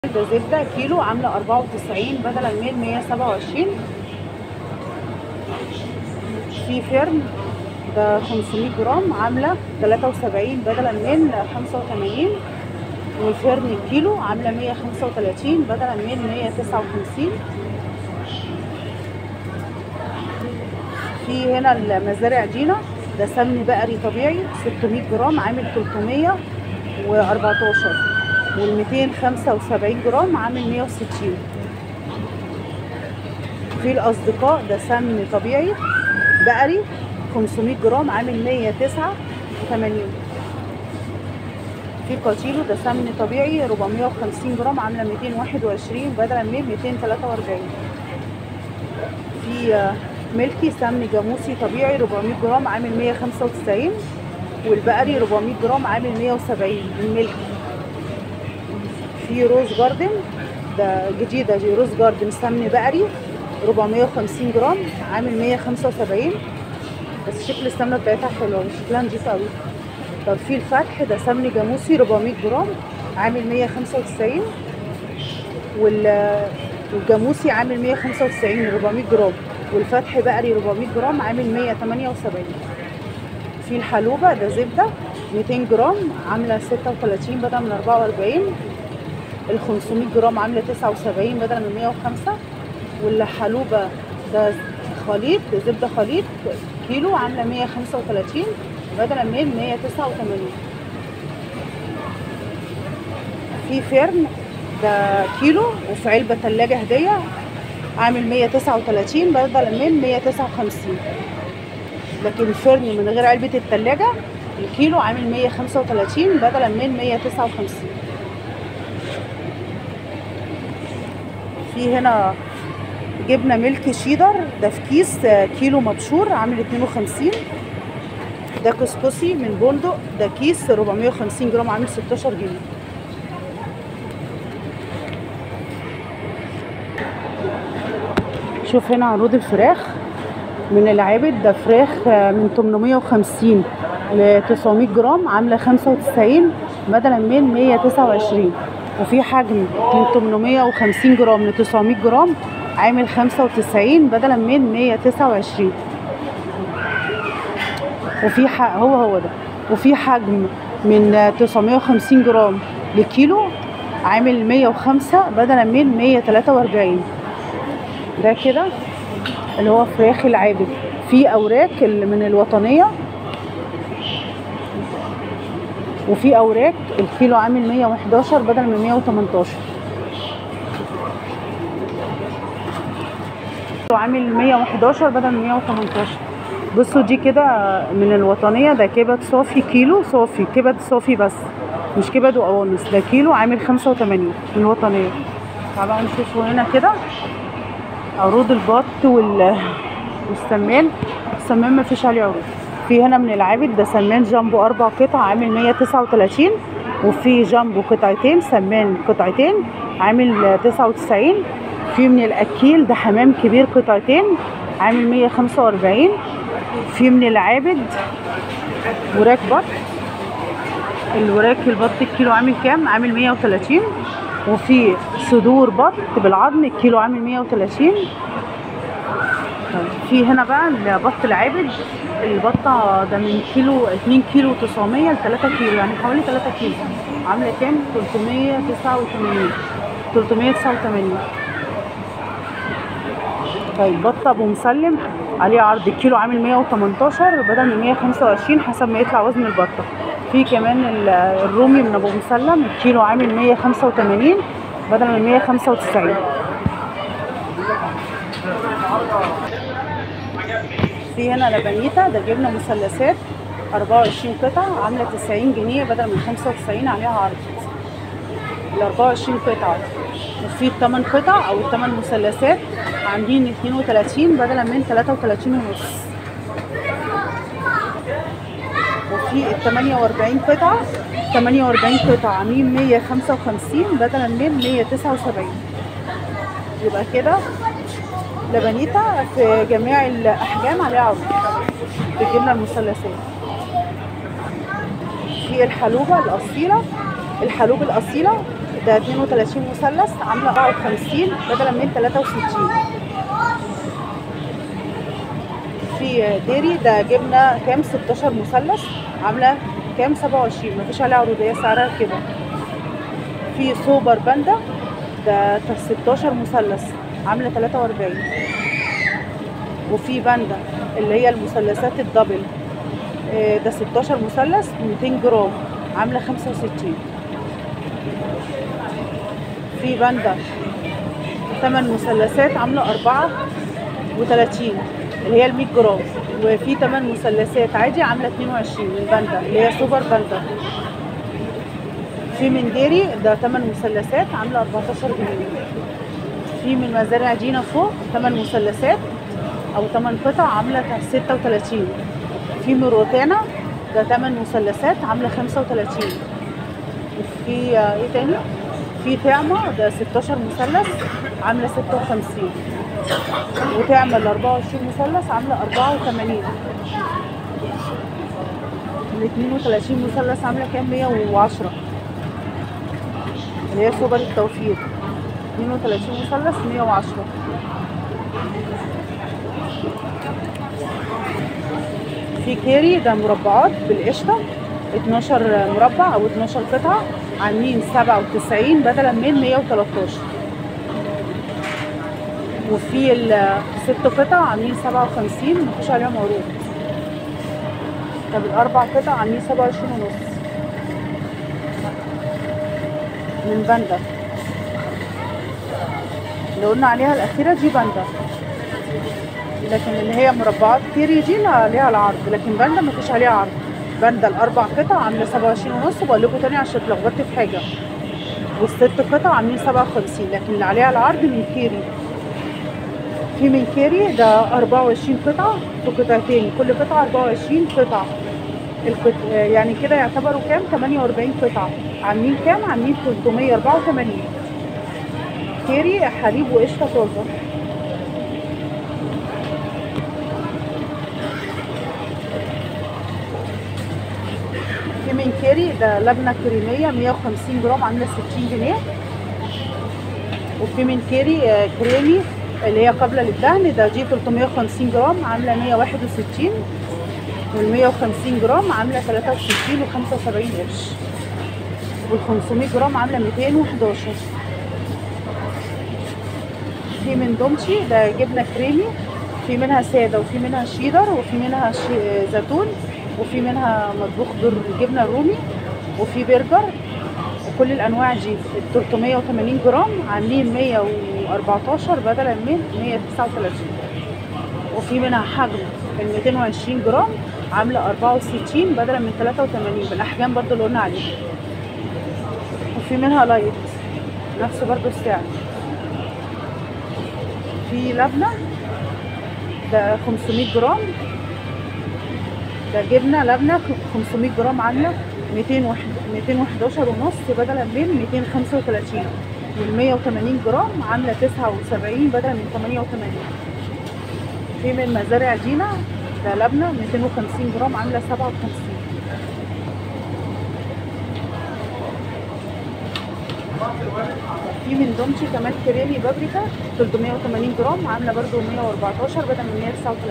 ده زبدة كيلو عاملة 94 بدلا من 127 في فرن ده 500 جرام عاملة 73 بدلا من 85 والفرن الكيلو عاملة 135 بدلا من 159 في هنا المزارع دينا ده سمن بقري طبيعي 600 جرام عامل 314 وال 275 جرام عامل 160 في الاصدقاء ده سمن طبيعي بقري 500 جرام عامل 189 في كاتيلو ده سمن طبيعي 450 جرام عامله 221 بدلا من 243 في ملكي سمن جاموسي طبيعي 400 جرام عامل 195 والبقري 400 جرام عامل 170 الملكي في روز جاردن ده جديدة دي روز جاردن سمن بقري 450 جرام عامل 175 بس شكل السمنة بتاعتها حلوة شكلها نضيف قوي طب في الفتح ده سمن جاموسي 400 جرام عامل 195 وال والجاموسي عامل 195 400 جرام والفتح بقري 400 جرام عامل 178 في الحلوبة ده زبدة 200 جرام عاملة 36 بدل من 44 ال 500 جرام عاملة 79 بدل من 105 والحلوبة ده خليط زبدة خليط كيلو عاملة 135 بدلا من 189 في فرن ده كيلو وفي علبة تلاجة هدية عامل 139 بدلا من 159 لكن الفرن من غير علبة التلاجة الكيلو عامل 135 بدلا من 159 في هنا جبنة ملك شيدر ده في كيس كيلو مبشور عامل 52 ده كسكسي من بولدو ده كيس 450 جرام عامل 16 جنيه شوف هنا عروض الفراخ من العابد ده فراخ من 850 ل 900 جرام عامله 95 بدلا من 129 وفي حجم من 850 جرام ل 900 جرام عامل 95 بدلا من 129 وفي هو هو ده وفي حجم من 950 جرام لكيلو عامل 105 بدلا من 143 ده كده اللي هو فراخ العابد في اوراق من الوطنيه وفي اوراق الكيلو عامل 111 بدل من 118 عامل 111 بدل من 118 بصوا دي كده من الوطنيه ده كبد صافي كيلو صافي كبد صافي بس مش كبد وقوانص ده كيلو عامل 85 من الوطنيه تعالوا نشوفوا هنا كده عروض البط وال والسمان السمان ما فيش عليه عروض في هنا من العابد ده سمان جامبو اربع قطع عامل 139 وفي جامبو قطعتين سمان قطعتين عامل 99 في من الاكيل ده حمام كبير قطعتين عامل 145 في من العابد وراك بط الوراك البط الكيلو عامل كام عامل 130 وفي صدور بط بالعظم الكيلو عامل 130 في هنا بقى البط العابد البطة ده من كيلو 2 كيلو 900 ل 3 كيلو يعني حوالي 3 كيلو عاملة كام 389 389 طيب بطة ابو مسلم عليه عرض الكيلو عامل 118 بدل من 125 حسب ما يطلع وزن البطة في كمان الرومي من ابو مسلم الكيلو عامل 185 بدل من 195 في هنا لبنيتا ده جبنه مثلثات 24 قطعه عامله 90 جنيه بدل من 95 عليها عرض ال 24 قطعه وفي الثمان قطع او الثمان مثلثات عاملين 32 بدلا من 33 ونص وفي ال 48 قطعه 48 قطعه عاملين 155 بدلا من 179 يبقى كده لبنيتا في جميع الاحجام عليها عروض في الجبنه المثلثات في الحلوبه الاصيله الحلوب الاصيله ده 32 مثلث عامله 54 بدلا من 63 في ديري ده جبنه كام 16 مثلث عامله كام 27 مفيش عليها عروضيه سعرها كده في سوبر باندا ده 16 مثلث عامله 43 وفي باندا اللي هي المثلثات الدبل آه، ده 16 مثلث 200 جرام عامله 65 في باندا 8 مثلثات عامله 34 اللي هي ال 100 جرام وفي 8 مثلثات عادي عامله 22 من باندا اللي هي سوبر باندا في من ديري ده 8 مثلثات عامله 14 جنيه في من مزارع دينا فوق 8 مثلثات او 8 قطع عامله 36 في من روتانا ده 8 مثلثات عامله 35 في آه، ايه تاني في طعمه ده 16 مثلث عامله 56 وتعمل 24 مثلث عامله 84 ال 32 مثلث عامله كام 110 اللي هي سوبر التوفير 32 مثلث 110 في كيري ده مربعات بالقشطه 12 مربع او 12 قطعه عاملين 97 بدلا من 113 وفي الست قطع عاملين 57 مفيش عليهم عروض طب الاربع قطع عاملين 27 ونص من باندا اللي قلنا عليها الاخيره دي باندا لكن اللي هي مربعات كيري دي لا عليها العرض لكن باندا مفيش عليها عرض باندا الاربع قطع عامله 27 ونص بقول لكم تاني عشان اتلخبطت في حاجه والست قطع عاملين 57 لكن اللي عليها العرض من كيري في من كيري ده 24 قطعه في قطعتين كل قطعه 24 قطعه القط... يعني كده يعتبروا كام 48 قطعه عاملين كام عاملين 384 كيري حليب وقشطه طازه في من كيري ده لبنه كريميه 150 جرام عامله 60 جنيه وفي من كيري آه، كريمي اللي هي قابله للدهن ده دي 350 جرام عامله 161 وال 150 جرام عامله 63 و75 قرش وال 500 جرام عامله 211 في من دومشي ده جبنه كريمي في منها ساده وفي منها شيدر وفي منها شي... زيتون وفي منها مطبوخ بالجبنه الرومي وفي برجر وكل الانواع دي ال 380 جرام عاملين 114 بدلا من 139 وفي منها حجم ال 220 جرام عامله 64 بدلا من 83 بالاحجام برضو اللي قلنا عليها وفي منها لايت نفس برضو السعر في لبنه ده 500 جرام ده جبنه لبنه 500 جرام عامله 200 211 ونص بدلا من 235 وال 180 جرام عامله 79 بدلا من 88 في من مزارع دينا ده لبنه 250 جرام عامله 57 في من دومتي كمان كريمي بابريكا 380 جرام عامله برضو 114 بدل من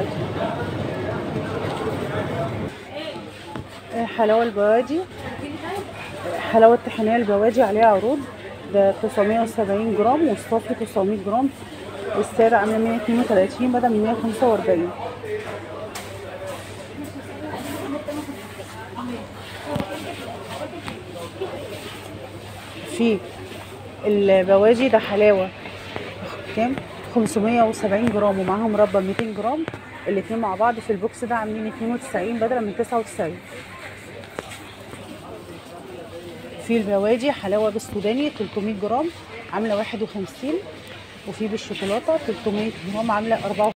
139 حلاوه البوادي حلاوه الطحينيه البوادي عليها عروض ده 970 جرام والصافي 900 جرام السعر عامله 132 بدل من 145 في البواجي ده حلاوه كام 570 جرام ومعاها مربى 200 جرام الاتنين مع بعض في البوكس ده عاملين 92 بدلا من 99 في البواجي حلاوه بالسوداني 300 جرام عامله 51 وفي بالشوكولاته 300 جرام عامله 54